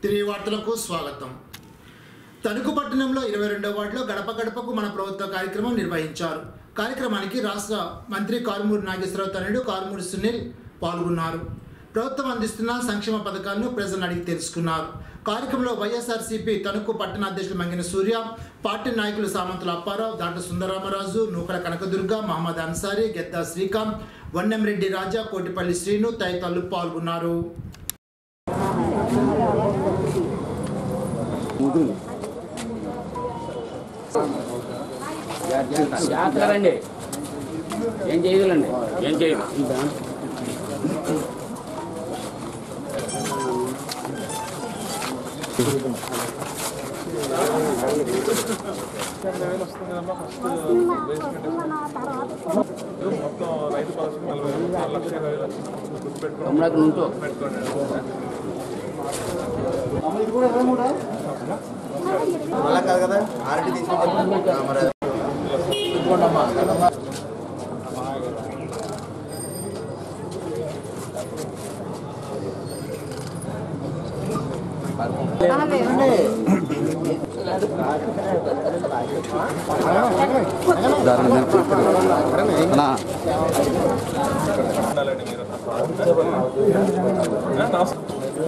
తిరిగి వార్తలకు స్వాగతం తణుకు పట్టణంలో ఇరవై రెండో వార్డులో గడప గడపకు మన ప్రభుత్వ కార్యక్రమం నిర్వహించారు కార్యక్రమానికి రాష్ట్ర మంత్రి కారుమూరి నాగేశ్వరరావు తనయుడు కారుమూరి సునీల్ పాల్గొన్నారు ప్రభుత్వం అందిస్తున్న సంక్షేమ పథకాలను ప్రజలను అడిగి తెలుసుకున్నారు కార్యక్రమంలో వైఎస్ఆర్సీపీ తణుకు పట్టణ అధ్యక్షులు మంగిన సూర్య పార్టీ నాయకులు సామంతుల అప్పారావు దాంట్లో సుందరరామరాజు నూకల కనకదుర్గ మహమ్మద్ అన్సారీ గెద్దా శ్రీకాంత్ వన్నెంరెడ్డి రాజా కోటిపల్లి శ్రీను తదితరులు పాల్గొన్నారు జాగ్రత్తగా ఏం చేయదులండి ఏం చేయదు మొత్తం రైతు పాలసీ నలభై వేలు, ఆరు లక్షల ఇరవై వేలు గుర్తుపెట్టుకోండి. అమ్మలకు నుంచో అలా కాదు కదా ఆర్టీ తీసుకుంటే మరి ఉండాలండి మీరు ఆ, నమస్తే.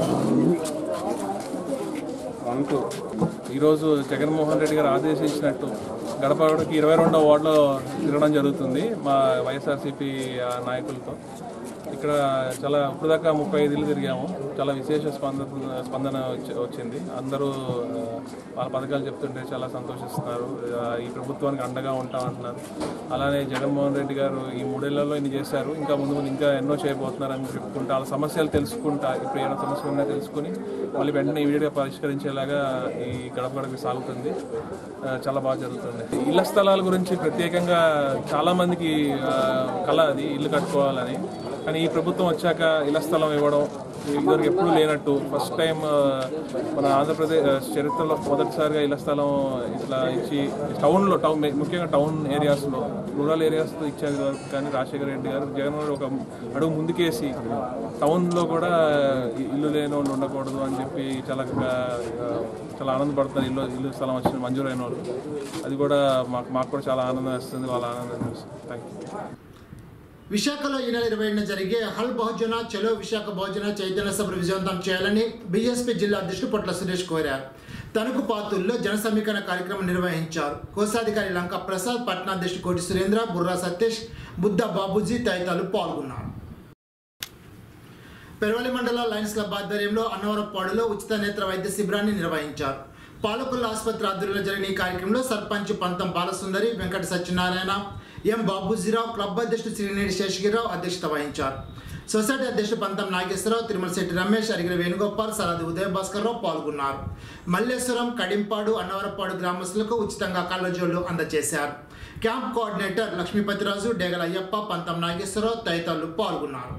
అనుకో ఈరోజు జగన్మోహన్ రెడ్డి గారు ఆదేశించినట్టు గడప గడపకి ఇరవై రెండవ వార్డులో తిరగడం జరుగుతుంది మా వైఎస్ఆర్సీపీ ఆ, నాయకులతో ఇక్కడ చాలా ఇప్పుడు దాకా ముప్పై ఐదు ఇల్లు తిరిగాము చాలా విశేష స్పందన స్పందన వచ్చి- వచ్చింది అందరూ ఆ, వాళ్ళ పథకాలు చెప్తుంటే చాలా సంతోషిస్తున్నారు ఆ, ఈ ప్రభుత్వానికి అండగా ఉంటామంటున్నారు అలానే జగన్మోహన్ రెడ్డి గారు ఈ మూడేళ్లలో ఇన్ని చేశారు ఇంకా ముందు ముందు ఇంకా ఎన్నో చేయబోతున్నారని చెప్పుకుంటా వాళ్ళ సమస్యలు తెలుసుకుంటా ఇప్పుడు ఏమైనా సమస్యలు ఉన్నాయో తెలుసుకుని మళ్ళీ వెంటనే ఇమీడియట్గా పరిష్కరించేలాగా ఈ గడప గడపకి సాగుతుంది ఆ, చాలా బాగా జరుగుతుంది ఇళ్ల స్థలాల గురించి ప్రత్యేకంగా చాలా మందికి ఆ, కళ అది ఇల్లు కట్టుకోవాలని కానీ ఈ ప్రభుత్వం వచ్చాక ఇళ్ల స్థలం ఇవ్వడం ఇదివరకు ఎప్పుడూ లేనట్టు ఫస్ట్ టైం ఆ, మన ఆంధ్రప్రదేశ్ ఆ, చరిత్రలో మొదటిసారిగా ఇళ్ల స్థలం ఇట్లా ఇచ్చి టౌన్లో టౌన్ ముఖ్యంగా టౌన్ ఏరియాస్లో రూరల్ ఏరియాస్లో ఇచ్చారు ఇదివరకు కానీ రాజశేఖర రెడ్డి గారు జగన్ గారు ఒక అడుగు ముందుకేసి టౌన్లో కూడా ఇ- ఇల్లు లేని వాళ్ళు ఉండకూడదు అని చెప్పి చాలా ఆ, చాలా ఆనందపడుతున్నారు ఇల్లు ఇల్లు స్థలం వచ్చిన మంజూరైన వాళ్ళు అది కూడా మాకు మాకు కూడా చాలా ఆనందం వేస్తుంది వాళ్ళ ఆనందం వేస్తుంది థ్యాంక్ యూ విశాఖలో ఈ నెల ఇరవై ఏడున జరిగే హల్ బహుజన చలో విశాఖ బహుజన చైతన్య సభ విజయవంతం చేయాలని బీఎస్పీ జిల్లా అధ్యక్షుడు పొట్ల సురేష్ కోరారు తణుకు పాతుల్లో జన సమీకరణ కార్యక్రమం నిర్వహించారు కోశాధికారి లంక ప్రసాద్ పట్టణాధ్యక్షుడు కోటి సురేంద్ర బుర్రా సతీష్ బుద్ధ బాబుజీ తదితరులు పాల్గొన్నారు పెరవలి మండల లయన్స్ క్లబ్ ఆధ్వర్యంలో అన్నవరపాడులో ఉచిత నేత్ర వైద్య శిబిరాన్ని నిర్వహించారు పాలకొల్లు ఆసుపత్రి ఆధ్వర్యంలో జరిగిన ఈ కార్యక్రమంలో సర్పంచ్ పంతం బాలసుందరి వెంకట సత్యనారాయణ ఎం బాబుజీరావు క్లబ్ అధ్యక్షుడు శ్రీనేడి శేషగిరిరావు అధ్యక్షత వహించారు సొసైటీ అధ్యక్షుడు పంతం నాగేశ్వరరావు తిరుమల శెట్టి రమేష్ అరిగిన వేణుగోపాల్ సరది ఉదయ భాస్కర్రావు పాల్గొన్నారు మల్లేశ్వరం కడింపాడు అన్నవరపాడు గ్రామస్తులకు ఉచితంగా కళ్ళజోళ్లు అందజేశారు క్యాంప్ కోఆర్డినేటర్ లక్ష్మీపతిరాజు డేగల అయ్యప్ప పంతం నాగేశ్వరరావు తదితరులు పాల్గొన్నారు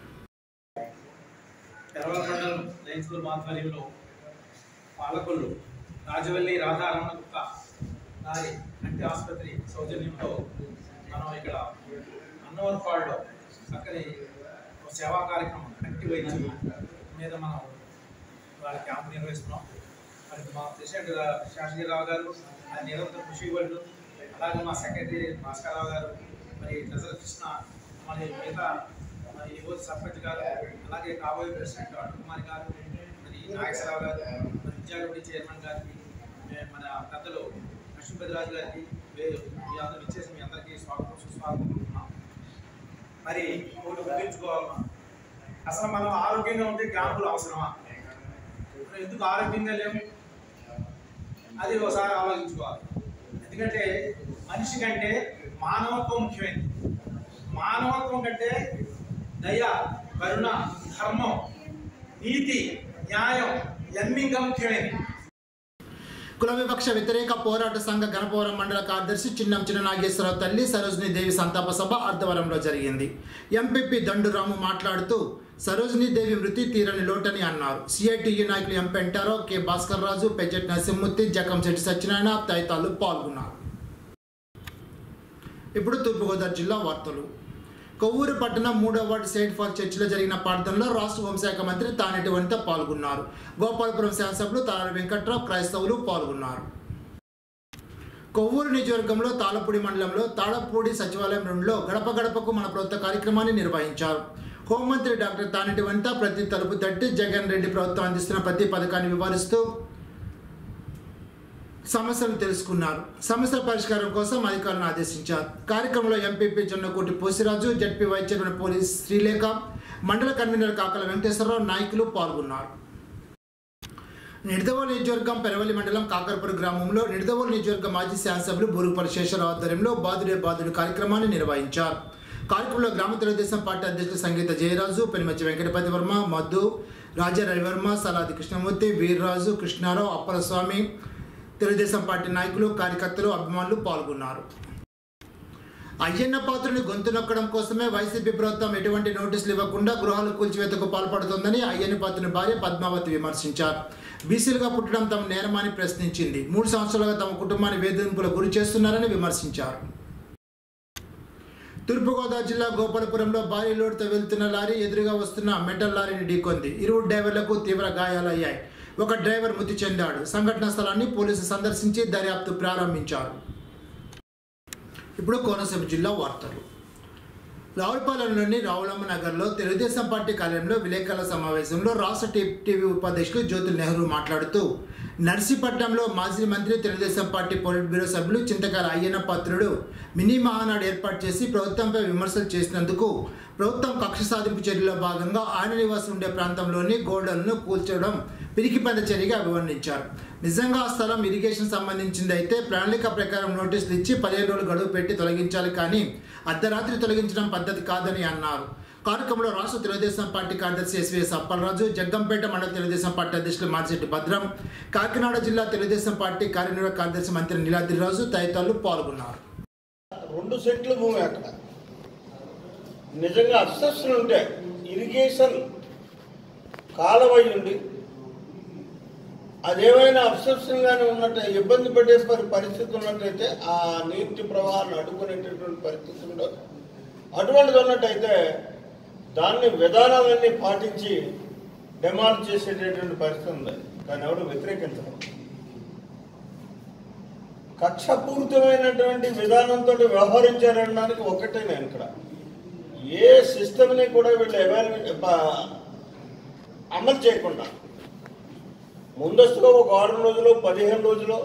తెరవల మండలం లయన్స్ క్లబ్ ఆధ్వర్యంలో పాలకొల్లు రాజవల్లి రాధారమణ గుప్త గారి కంటి ఆసుపత్రి సౌజన్యంతో మనం ఇక్కడ అన్నవరపాడులో చక్కని ఒక సేవా కార్యక్రమం కంటి వైద్యం మీద మనం వాళ్ళ క్యాంప్ నిర్వహిస్తున్నాం మరి మా ప్రెసిడెంట్ శాసగిరిరావు గారు ఆయన నిరంతర కృషి వాళ్ళు అలాగే మా సెక్రటరీ భాస్కరరావు గారు మరి ట్రెజర్ కృష్ణ మరి మిగతా మరి యువత సర్పంచ్ గారు అలాగే కాబోయే ప్రెసిడెంట్ అరుణ్ కుమార్ గారు మరి నాగేశ్వరరావు గారు మరి విద్యాగుడి చైర్మన్ గారికి మే- మన పెద్దలు లక్ష్మీపతిరాజు గారికి వే- మీ అందరూ ఇచ్చేసి మీ అందరికీ స్వాగతం సుస్వాగతం చెప్తున్నాం మరి ఒకటి గుర్తుంచుకోవాలి మనం. అసలు మనం ఆరోగ్యంగా ఉంటే క్యాంపులు అవసరమా మనం ఎందుకు ఆరోగ్యంగా లేము అది ఒకసారి ఆలోచించుకోవాలి ఎందుకంటే మనిషి కంటే మానవత్వం ముఖ్యమైనది మానవత్వం కంటే దయ కరుణ ధర్మం నీతి న్యాయం ఇవన్నీ ఇంకా ముఖ్యమైనది కుల వివక్ష వ్యతిరేక పోరాట సంఘ గణపవరం మండల కార్యదర్శి చిన్నం చిన్న నాగేశ్వరరావు తల్లి సరోజిని దేవి సంతాప సభ అర్ధవరంలో జరిగింది ఎంపీపీ దండురాము మాట్లాడుతూ సరోజిని దేవి మృతి తీరని లోటని అన్నారు సిఐటియు నాయకులు ఎం పెంటారావు కె భాస్కర్ రాజు పెజెట్ నరసింహమూర్తి జకంశెట్టి సత్యనారాయణ తదితరులు పాల్గొన్నారు ఇప్పుడు తూర్పుగోదావరి జిల్లా వార్తలు కొవ్వూరు పట్టణం మూడో వార్డు సెయింట్ ఫార్ చర్చిలో జరిగిన ప్రార్థనలో రాష్ట్ర హోంశాఖ మంత్రి తానేటి వనిత పాల్గొన్నారు గోపాలపురం శాసనసభ్యులు తాళ వెంకట్రావు క్రైస్తవులు పాల్గొన్నారు కొవ్వూరు నియోజకవర్గంలో తాళపూడి మండలంలో తాళపూడి సచివాలయం రెండులో గడప గడపకు మన ప్రభుత్వ కార్యక్రమాన్ని నిర్వహించారు హోంమంత్రి డాక్టర్ తానేటి వనిత ప్రతి తలుపు తట్టి జగన్ రెడ్డి ప్రభుత్వం అందిస్తున్న ప్రతి పథకాన్ని వివరిస్తూ సమస్యలు తెలుసుకున్నారు సమస్యల పరిష్కారం కోసం అధికారులను ఆదేశించారు కార్యక్రమంలో MPP Jonnakoti Posiraju ZP vice chairman police Srilekha మండల కన్వీనర్ కాకల వెంకటేశ్వరరావు నాయకులు పాల్గొన్నారు నిడదవోలు నియోజకవర్గం పెరవల్లి మండలం కాకరపుర గ్రామంలో నిడదవోలు నియోజకవర్గ మాజీ శాసనసభ్యులు బూరుగుపల్లి శేషరావు ఆధ్వర్యంలో బాదుడే బాదుడు కార్యక్రమాన్ని నిర్వహించారు కార్యక్రమంలో గ్రామ తెలుగుదేశం పార్టీ అధ్యక్షులు సంగీత జయరాజు పెనుమచ్చి వెంకటపతి వర్మ మధు రాజా రవివర్మ సలాది కృష్ణమూర్తి వీర్రాజు కృష్ణారావు అప్పలస్వామి తెలుగుదేశం పార్టీ నాయకులు కార్యకర్తలు అభిమానులు పాల్గొన్నారు అయ్యన్న పాత్రని గొంతు నొక్కడం కోసమే వైసీపీ ప్రభుత్వం ఎటువంటి నోటీసులు ఇవ్వకుండా గృహాలు కూల్చివేతకు పాల్పడుతోందని అయ్యన్న పాత్రని భార్య పద్మావతి విమర్శించారు బీసీలుగా పుట్టడం తమ నేరమని ప్రశ్నించింది మూడు సంవత్సరాలుగా తమ కుటుంబాన్ని వేధింపులకు గురి చేస్తున్నారని విమర్శించారు తూర్పుగోదావరి జిల్లా గోపాలపురంలో భారీ లోడ్తో వెళ్తున్న లారీ ఎదురుగా వస్తున్న మెటల్ లారీని ఢీకొంది ఇరువురు డ్రైవర్లకు తీవ్ర గాయాలయ్యాయి ఒక డ్రైవర్ మృతి చెందాడు సంఘటనా స్థలాన్ని పోలీసులు సందర్శించి దర్యాప్తు ప్రారంభించారు ఇప్పుడు కోనసీమ జిల్లా వార్తలు రావులపాలెంలోని రావులమ్మ నగర్లో తెలుగుదేశం పార్టీ కార్యాలయంలో విలేకరుల సమావేశంలో రాష్ట్ర టీ- టీవీ ఉపాధ్యక్షులు జ్యోతుల్ నెహ్రూ మాట్లాడుతూ నర్సీపట్నంలో మాజీ మంత్రి తెలుగుదేశం పార్టీ పొలిట్ బ్యూరో సభ్యులు చింతకాల అయ్యన్న పాత్రుడు మినీ మహానాడు ఏర్పాటు చేసి ప్రభుత్వంపై విమర్శలు చేసినందుకు ప్రభుత్వం కక్ష సాధింపు చర్యలో భాగంగా ఆయన నివాసం ఉండే ప్రాంతంలోని గోడలను కూల్చడం పిరికిపంద చర్యగా అభివర్ణించారు నిజంగా ఆ స్థలం ఇరిగేషన్ సంబంధించింది అయితే ప్రణాళిక ప్రకారం నోటీసులు ఇచ్చి పదిహేను రోజులు గడువు పెట్టి తొలగించాలి కానీ అర్ధరాత్రి తొలగించడం పద్ధతి కాదని అన్నారు కార్యక్రమంలో రాష్ట్ర తెలుగుదేశం పార్టీ కార్యదర్శి ఎస్వీఎస్ అప్పలరాజు జగ్గంపేట మండల తెలుగుదేశం పార్టీ అధ్యక్షులు మార్చెట్టి భద్రం కాకినాడ జిల్లా తెలుగుదేశం పార్టీ కార్యనిర్వాహక కార్యదర్శి మంత్రి నీలాద్రిరాజు తదితరులు పాల్గొన్నారు రెండు సెంట్ల భూమి అక్కడ నిజంగా అబ్సెప్షన్ ఉంటే ఇరిగేషన్ కాలువ ఉండి అదేమైనా అబ్సెప్షన్ గానే ఉన్నట్టు ఇబ్బంది పెట్టే పరి- పరిస్థితి ఉన్నట్టయితే ఆ నీటి ప్రవాహాన్ని అడ్డుకునేటటువంటి పరిస్థితి ఉండదు అటువంటిది ఉన్నట్టయితే దాన్ని విధానాలన్నీ పాటించి డిమాండ్ చేసేటటువంటి పరిస్థితి ఉంది దాన్ని ఎవరు వ్యతిరేకించడం కక్షపూరితమైనటువంటి విధానంతో వ్యవహరించారనడానికి ఒకటే నేను ఇక్కడ ఏ సిస్టమ్ని కూడా వీళ్ళు ఎవాల్యుయేట్ అమలు చేయకుండా ముందస్తుగా ఒక వారం రోజులు పదిహేను రోజులు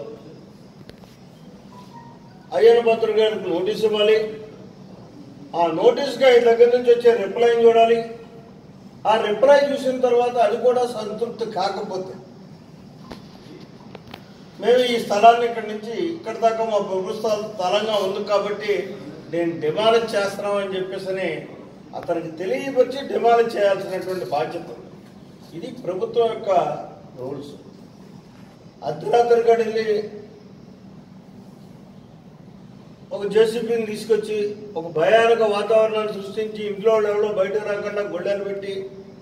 అయ్యన్న భద్ర గారికి నోటీస్ ఇవ్వాలి ఆ నోటీస్కి ఆయన దగ్గర నుంచి వచ్చే రిప్లై చూడాలి ఆ రిప్లై చూసిన తర్వాత అది కూడా సంతృప్తి కాకపోతే మేము ఈ స్థలాన్ని ఇక్కడి నుంచి ఇక్కడి దాకా మా ప్రభుత్వ స్థలంగా ఉంది కాబట్టి నేను డిమాలిజ్ చేస్తున్నామని చెప్పేసి అతనికి తెలియపరిచి డిమాలిజ్ చేయాల్సినటువంటి బాధ్యత ఉంది. ఇది ప్రభుత్వం యొక్క రూల్స్ అర్ధరాత్రి గడిలి ఒక జేసీబీని తీసుకొచ్చి ఒక భయానక వాతావరణాన్ని సృష్టించి ఇంట్లో వాళ్ళు ఎవరో బయటకు రాకుండా గొడ్డలు పెట్టి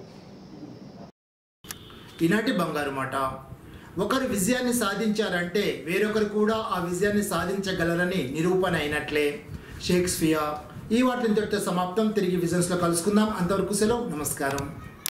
ఈనాటి బంగారు మాట ఒకరు విజయాన్ని సాధించారంటే వేరొకరు కూడా ఆ విజయాన్ని సాధించగలరని నిరూపణ అయినట్లే షేక్స్పియర్ ఈ వాటిని ఇంతటితో సమాప్తం తిరిగి విజన్స్లో కలుసుకుందాం అంతవరకు సెలవు నమస్కారం